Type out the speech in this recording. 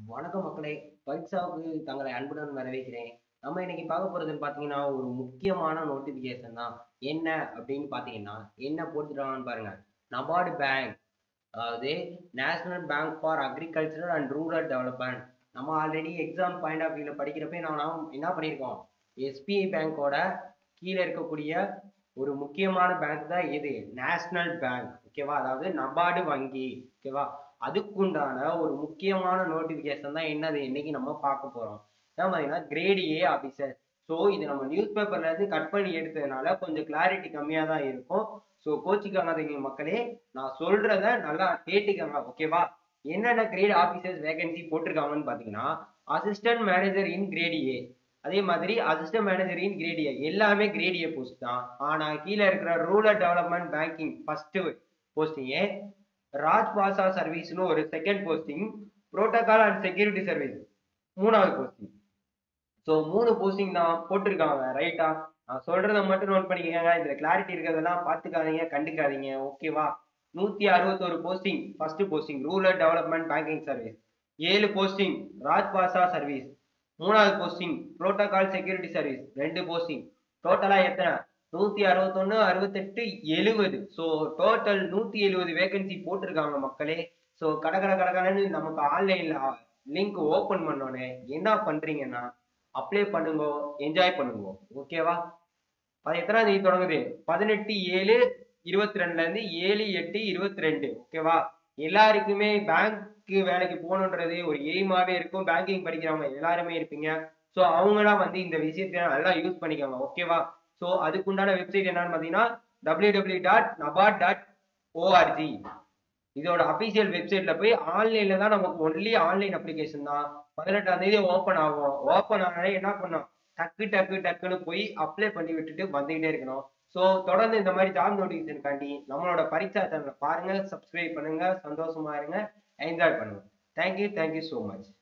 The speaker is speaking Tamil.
வணக்கம் மக்களே பரீட்சாவுக்கு தங்களை அன்புடன் வரவேற்கிறேன் நம்ம இன்னைக்கு பார்க்க போறதுன்னு பார்த்தீங்கன்னா ஒரு முக்கியமான நோட்டிபிகேஷன் தான் என்ன அப்படின்னு பார்த்தீங்கன்னா என்ன போட்டுருக்காங்கன்னு பாருங்க நபார்டு பேங்க் அதாவது national bank for agricultural and rural development நம்ம ஆல்ரெடி எக்ஸாம் பாயிண்ட் ஆஃப் வியூவில் படிக்கிறப்ப நான் நாம் என்ன பண்ணியிருக்கோம் எஸ்பிஐ பேங்கோட கீழே இருக்கக்கூடிய ஒரு முக்கியமான பேங்க் தான் இது நேஷனல் பேங்க் ஓகேவா அதாவது நபார்டு வங்கி ஓகேவா அதுக்குண்டான ஒரு முக்கியமான நோட்டிபிகேஷன் தான் என்னது இன்னைக்கு நம்ம பார்க்க போறோம் ஏன் பார்த்தீங்கன்னா கிரேட் ஏ ஆஃபீஸர் ஸோ இது நம்ம நியூஸ் பேப்பர்ல இருந்து கட் பண்ணி எடுத்ததுனால கொஞ்சம் கிளாரிட்டி கம்மியாக தான் இருக்கும் ஸோ கோச்சிக்காதீங்க மக்களே நான் சொல்றத நல்லா கேட்டுக்கங்க ஓகேவா என்னென்ன கிரேட் ஆஃபீஸர்ஸ் வேகன்சி போட்டிருக்காங்கன்னு பார்த்தீங்கன்னா assistant manager in grade A அதே மாதிரி assistant manager in grade A எல்லாமே கிரேட் ஏ போஸ்ட் தான் ஆனா கீழே இருக்கிற ரூரல் டெவலப்மெண்ட் பேங்கிங் ஃபர்ஸ்ட் போஸ்டிங்கே ராஜ் பாசா சர்வீஸ்னு ஒரு second posting protocol and security service மூணாவது போஸ்டிங் ஸோ மூணு போஸ்டிங் தான் போட்டிருக்காங்க ரைட்டா நான் சொல்றத மட்டும் நோட் பண்ணிக்கோங்க இதுல கிளாரிட்டி இருக்கிறதெல்லாம் பார்த்துக்காதீங்க கண்டுக்காதீங்க ஓகேவா நூத்தி அறுபத்தொரு posting first posting rural development banking service ஏழு போஸ்டிங் ராஜ் பாசா சர்வீஸ் மூணாவது போஸ்டிங் புரோட்டோகால் செக்யூரிட்டி சர்வீஸ் ரெண்டு போஸ்டிங் டோட்டலா எத்தனை நூத்தி அறுபத்தொன்னு அறுபத்தெட்டு எழுவது ஸோ டோட்டல் நூத்தி எழுபது வேகன்சி போட்டிருக்காங்க மக்களே ஸோ கடகட கடகடன்னு நமக்கு ஆன்லைன்ல லிங்க் ஓபன் பண்ணோன்னே என்ன பண்றீங்கன்னா அப்ளை பண்ணுங்க என்ஜாய் பண்ணுங்க ஓகேவா அது எத்தனாம் தேதி தொடங்குது பதினெட்டு ஏழு இருபத்தி ரெண்டுல இருந்து ஏழு எட்டு இருபத்தி ரெண்டு ஓகேவா எல்லாருக்குமே பேங்க்கு வேலைக்கு போகணுன்றது ஒரு எய்மாவே இருக்கும் பேங்கிங் படிக்கிறவங்க எல்லாருமே இருப்பீங்க ஸோ அவங்களாம் வந்து இந்த விஷயத்தை நல்லா யூஸ் பண்ணிக்கோங்க ஓகேவா ஸோ அதுக்குண்டான வெப்சைட் என்னன்னு பார்த்தீங்கன்னா W W dot NABARD dot ORG இதோட அபிஷியல் வெப்சைட்ல போய் ஆன்லைன்ல தான் நமக்கு ஒன்லி ஆன்லைன் அப்ளிகேஷன் தான் பதினெட்டாம் தேதி ஓப்பன் ஆகும் ஓப்பன் ஆனாலே என்ன பண்ணோம் டக்கு டக்கு டக்குன்னு போய் அப்ளை பண்ணி விட்டுட்டு வந்துகிட்டே இருக்கணும் ஸோ தொடர்ந்து இந்த மாதிரி ஜாப் நோட்டிஃபிகேஷனுக்காண்டி நம்மளோட பரீட்சா சேனலை பாருங்க சப்ஸ்கிரைப் பண்ணுங்க சந்தோஷமா இருங்க என்ஜாய் பண்ணுங்க தேங்க்யூ தேங்க்யூ ஸோ மச்